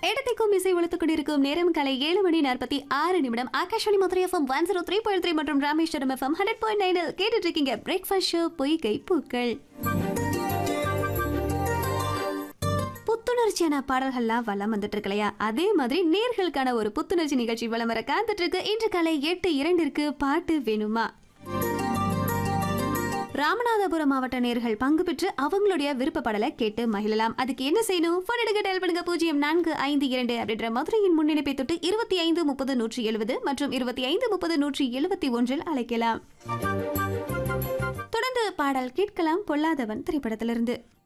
இடத்தைக்கும் இசை ஒழித்துக் கொண்டிருக்கும் நேரம் காலை ஏழு மணி நாற்பத்தி ஆறு நிமிடம் Akashvani Madurai FM one zero three point three மற்றும் Rameswaram FM hundred point nine கேட்டுட்டு இருக்கீங்க பிரேக்ஃபாஸ்ட் ஷோ பொய்கை பூக்கள் புத்துணர்ச்சியான பாடல்கள்லாம் வலம் வந்துட்டு இருக்கு இல்லையா அதே மாதிரி நேர்களுக்கான ஒரு புத்துணர்ச்சி நிகழ்ச்சி வலம் வர காத்துட்டு இருக்கு இன்று காலை எட்டு இரண்டிற்கு பாட்டு வேணுமா ராமநாதபுரம் மாவட்ட நேர்கள் பங்கு பெற்று அவங்களுடைய விருப்ப பாடலை கேட்டு மகிழலாம் அதுக்கு என்ன செய்யணும் போன் எடுக்க டயல் பண்ணுங்க பூஜ்ஜியம் நான்கு ஐந்து இரண்டு அப்படின்ற மதுரையின் முன்னிணைப்பை தொட்டு இருபத்தி ஐந்து முப்பது நூற்றி எழுபது மற்றும் இருபத்தி ஐந்து முப்பது நூற்றி எழுபத்தி ஒன்றில் அழைக்கலாம் தொடர்ந்து பாடல் கேட்கலாம் பொல்லாதவன் திரைப்படத்திலிருந்து